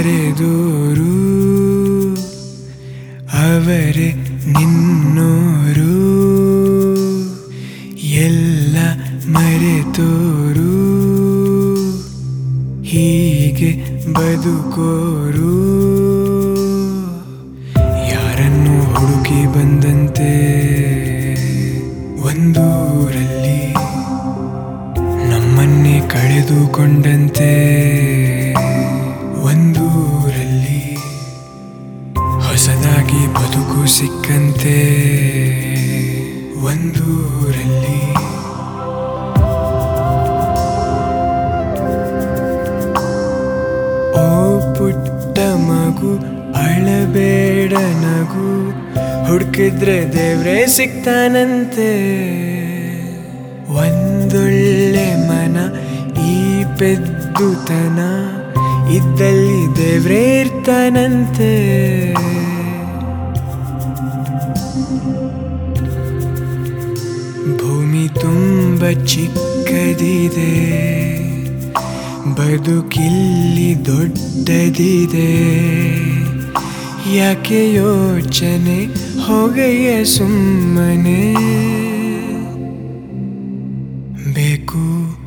ಬರೆದೋರು ಅವರೇ ನಿನ್ನೋರು ಎಲ್ಲ ಮರೆತೋರು ಹೀಗೆ ಬದುಕೋರು ಯಾರನ್ನು ಹುಡುಕಿ ಬಂದಂತೆ ಒಂದೂರಲ್ಲಿ ನಮ್ಮನ್ನೇ ಕಳೆದುಕೊಂಡಂತೆ ಒಂದೂರಲ್ಲಿ ಹೊಸದಾಗಿ ಬದುಕು ಸಿಕ್ಕಂತೆ ಒಂದೂರಲ್ಲಿ ಓ ಪುಟ್ಟ ಮಗು ಅಳಬೇಡ ನಗು ಹುಡುಕಿದ್ರೆ ದೇವ್ರೇ ಸಿಗ್ತಾನಂತೆ ಒಂದೊಳ್ಳೆ ಮನ ಈ ಪೆದ್ದುತನ ಇದ್ದಲ್ಲಿ ದೇವ್ರೇ ಇರ್ತಾನಂತೆ ಭೂಮಿ ತುಂಬ ಚಿಕ್ಕದಿದೆ ಬದುಕಿಲ್ಲಿ ದೊಡ್ಡದಿದೆ ಯಾಕೆ ಯೋಚನೆ ಹೋಗಯ್ಯ ಸುಮ್ಮನೆ ಬೇಕು